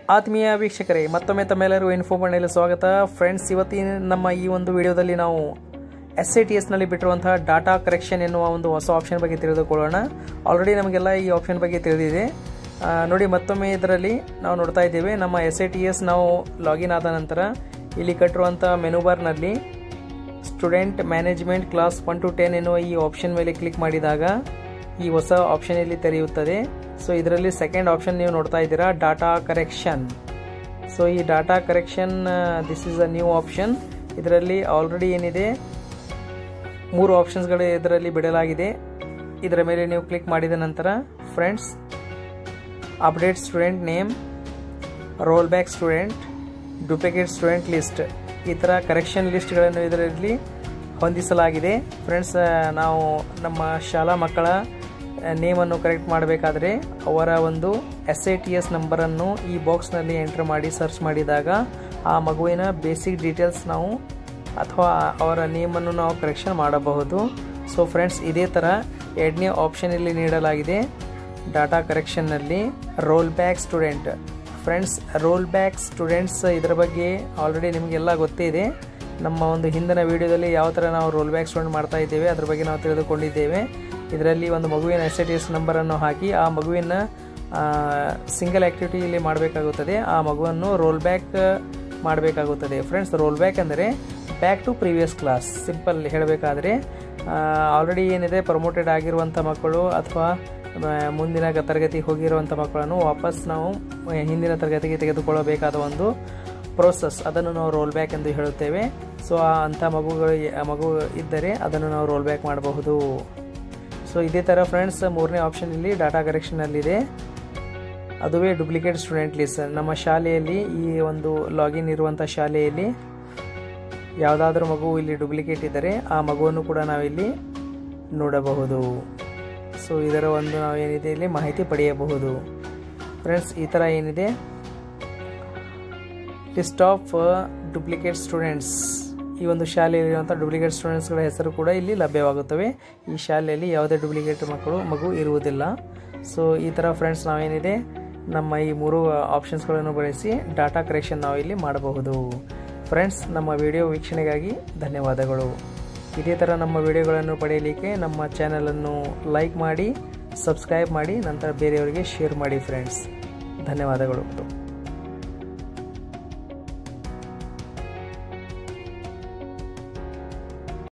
ಆತ್ಮೀಯ ವೀಕ್ಷಕರೇ ಮತ್ತೊಮ್ಮೆ ತಮ್ಮೆಲ್ಲರಿಗೂ ಇನ್ಫೋ ಮಣ್ಣಲ್ಲಿ ಸ್ವಾಗತ ಫ್ರೆಂಡ್ಸ್ ಇವತ್ತಿನ ನಮ್ಮ ಈ ಒಂದು ವಿಡಿಯೋದಲ್ಲಿ ನಾವು ಎಸ್ ಐ ಟಿ ಎಸ್ನಲ್ಲಿ ಬಿಟ್ಟಿರುವಂತಹ ಡಾಟಾ ಕರೆಕ್ಷನ್ ಎನ್ನುವ ಒಂದು ಹೊಸ ಆಪ್ಷನ್ ಬಗ್ಗೆ ತಿಳಿದುಕೊಳ್ಳೋಣ ಆಲ್ರೆಡಿ ನಮಗೆಲ್ಲ ಈ ಆಪ್ಷನ್ ಬಗ್ಗೆ ತಿಳಿದಿದೆ ಆ, ನೋಡಿ ಮತ್ತೊಮ್ಮೆ ಇದರಲ್ಲಿ ನಾವು ನೋಡ್ತಾ ಇದ್ದೇವೆ ನಮ್ಮ ಎಸ್ ಐ ಟಿ ಎಸ್ ನಾವು ಲಾಗಿನ್ ಆದ ನಂತರ ಇಲ್ಲಿ ಕಟ್ಟಿರುವಂಥ ಮೆನು ಬಾರ್ನಲ್ಲಿ student management class one to ten ಎನ್ನುವ ಈ ಆಪ್ಷನ್ ಮೇಲೆ ಕ್ಲಿಕ್ ಮಾಡಿದಾಗ ಈ ಹೊಸ ಆಪ್ಷನ್ ಇಲ್ಲಿ ತೆರೆಯುತ್ತದೆ ಸೊ ಇದರಲ್ಲಿ ಸೆಕೆಂಡ್ ಆಪ್ಷನ್ ನೀವು ನೋಡ್ತಾ ಇದ್ದೀರಾ ಡಾಟಾ ಕರೆಕ್ಷನ್ ಸೊ ಈ data correction this is a new option ಇದರಲ್ಲಿ ಆಲ್ರೆಡಿ ಏನಿದೆ ಮೂರು ಆಪ್ಷನ್ಸ್ಗಳು ಇದರಲ್ಲಿ ಬಿಡಲಾಗಿದೆ ಇದರ ಮೇಲೆ ನೀವು ಕ್ಲಿಕ್ ಮಾಡಿದ ನಂತರ friends update student name roll back student duplicate student list ಈ ಥರ ಕರೆಕ್ಷನ್ ಲಿಸ್ಟ್ಗಳನ್ನು ಇದರಲ್ಲಿ ಹೊಂದಿಸಲಾಗಿದೆ ಫ್ರೆಂಡ್ಸ್ ನಾವು ನಮ್ಮ ಶಾಲಾ ಮಕ್ಕಳ ನೇಮನ್ನು ಕರೆಕ್ಟ್ ಮಾಡಬೇಕಾದ್ರೆ ಅವರ ಒಂದು ಎಸ್ ಐ ಟಿ ಎಸ್ ನಂಬರನ್ನು ಈ ಬಾಕ್ಸ್ನಲ್ಲಿ ಎಂಟರ್ ಮಾಡಿ ಸರ್ಚ್ ಮಾಡಿದಾಗ ಆ ಮಗುವಿನ ಬೇಸಿಕ್ ಡೀಟೇಲ್ಸ್ ನಾವು ಅಥವಾ ಅವರ ನೇಮನ್ನು ನಾವು ಕರೆಕ್ಷನ್ ಮಾಡಬಹುದು ಸೊ ಫ್ರೆಂಡ್ಸ್ ಇದೇ ಥರ ಎರಡನೇ ಆಪ್ಷನ್ ಇಲ್ಲಿ ನೀಡಲಾಗಿದೆ ಡಾಟಾ ಕರೆಕ್ಷನ್ನಲ್ಲಿ roll back student friends roll back students ಇದರ ಬಗ್ಗೆ ಆಲ್ರೆಡಿ ನಿಮಗೆಲ್ಲ ಗೊತ್ತೇ ಇದೆ ನಮ್ಮ ಒಂದು ಹಿಂದಿನ ವಿಡಿಯೋದಲ್ಲಿ ಯಾವ ಥರ ನಾವು ರೋಲ್ ಬ್ಯಾಕ್ ಸ್ಟೂಡೆಂಟ್ ಮಾಡ್ತಾ ಇದ್ದೇವೆ ಅದ್ರ ಬಗ್ಗೆ ನಾವು ತಿಳಿದುಕೊಂಡಿದ್ದೇವೆ ಇದರಲ್ಲಿ ಒಂದು ಮಗುವಿನ ಎಸ್ ಐ ಟಿ ಎಸ್ ನಂಬರನ್ನು ಹಾಕಿ ಆ ಮಗುವಿನ ಸಿಂಗಲ್ ಆ್ಯಕ್ಟಿವಿಟಿಯಲ್ಲಿ ಮಾಡಬೇಕಾಗುತ್ತದೆ ಆ ಮಗುವನ್ನು ರೋಲ್ ಬ್ಯಾಕ್ ಮಾಡಬೇಕಾಗುತ್ತದೆ ಫ್ರೆಂಡ್ಸ್ ರೋಲ್ ಬ್ಯಾಕ್ ಅಂದರೆ back to previous class simple ಹೇಳಬೇಕಾದ್ರೆ ಆಲ್ರೆಡಿ ಏನಿದೆ ಪ್ರಮೋಟೆಡ್ ಆಗಿರುವಂಥ ಮಕ್ಕಳು ಅಥವಾ ಮುಂದಿನ ತರಗತಿ ಹೋಗಿರುವಂಥ ಮಕ್ಕಳನ್ನು ವಾಪಸ್ ನಾವು ಹಿಂದಿನ ತರಗತಿಗೆ ತೆಗೆದುಕೊಳ್ಳಬೇಕಾದ ಒಂದು ಪ್ರೋಸೆಸ್ ಅದನ್ನು ನಾವು ರೋಲ್ ಬ್ಯಾಕ್ ಎಂದು ಹೇಳುತ್ತೇವೆ ಸೊ ಆ ಅಂಥ ಮಗುಗಳು ಮಗು ಇದ್ದರೆ ಅದನ್ನು ನಾವು ರೋಲ್ ಬ್ಯಾಕ್ ಮಾಡಬಹುದು ಸೊ ಇದೇ ಥರ ಫ್ರೆಂಡ್ಸ್ ಮೂರನೇ ಆಪ್ಷನ್ ಇಲ್ಲಿ ಡಾಟಾ ಕರೆಕ್ಷನಲ್ಲಿದೆ ಅದುವೇ ಡೂಪ್ಲಿಕೇಟ್ ಸ್ಟೂಡೆಂಟ್ ಲಿಸ್ಟ್ ನಮ್ಮ ಶಾಲೆಯಲ್ಲಿ ಈ ಒಂದು ಲಾಗಿನ್ ಇರುವಂಥ ಶಾಲೆಯಲ್ಲಿ ಯಾವುದಾದ್ರೂ ಮಗು ಇಲ್ಲಿ ಡೂಪ್ಲಿಕೇಟ್ ಇದ್ದರೆ ಆ ಮಗುವನ್ನು ಕೂಡ ನಾವಿಲ್ಲಿ ನೋಡಬಹುದು ಸೊ ಇದರ ಒಂದು ನಾವು ಏನಿದೆ ಇಲ್ಲಿ ಮಾಹಿತಿ ಪಡೆಯಬಹುದು ಫ್ರೆಂಡ್ಸ್ ಈ ಥರ ಏನಿದೆ ಲಿಸ್ಟ್ ಆಫ್ ಡೂಪ್ಲಿಕೇಟ್ ಸ್ಟೂಡೆಂಟ್ಸ್ ಈ ಒಂದು ಶಾಲೆಯಲ್ಲಿರುವಂಥ ಡೂಪ್ಲಿಕೇಟ್ ಸ್ಟೂಡೆಂಟ್ಸ್ಗಳ ಹೆಸರು ಕೂಡ ಇಲ್ಲಿ ಲಭ್ಯವಾಗುತ್ತವೆ ಈ ಶಾಲೆಯಲ್ಲಿ ಯಾವುದೇ ಡೂಪ್ಲಿಕೇಟ್ ಮಕ್ಕಳು ಮಗು ಇರುವುದಿಲ್ಲ ಸೊ ಈ ಥರ ಫ್ರೆಂಡ್ಸ್ ನಾವೇನಿದೆ ನಮ್ಮ ಈ ಮೂರು ಆಪ್ಷನ್ಸ್ಗಳನ್ನು ಬಳಸಿ ಡಾಟಾ ಕರೆಕ್ಷನ್ ನಾವು ಇಲ್ಲಿ ಮಾಡಬಹುದು ಫ್ರೆಂಡ್ಸ್ ನಮ್ಮ ವಿಡಿಯೋ ವೀಕ್ಷಣೆಗಾಗಿ ಧನ್ಯವಾದಗಳು ಇದೇ ಥರ ನಮ್ಮ ವಿಡಿಯೋಗಳನ್ನು ಪಡೆಯಲಿಕ್ಕೆ ನಮ್ಮ ಚಾನಲನ್ನು ಲೈಕ್ ಮಾಡಿ ಸಬ್ಸ್ಕ್ರೈಬ್ ಮಾಡಿ ನಂತರ ಬೇರೆಯವರಿಗೆ ಶೇರ್ ಮಾಡಿ ಫ್ರೆಂಡ್ಸ್ ಧನ್ಯವಾದಗಳು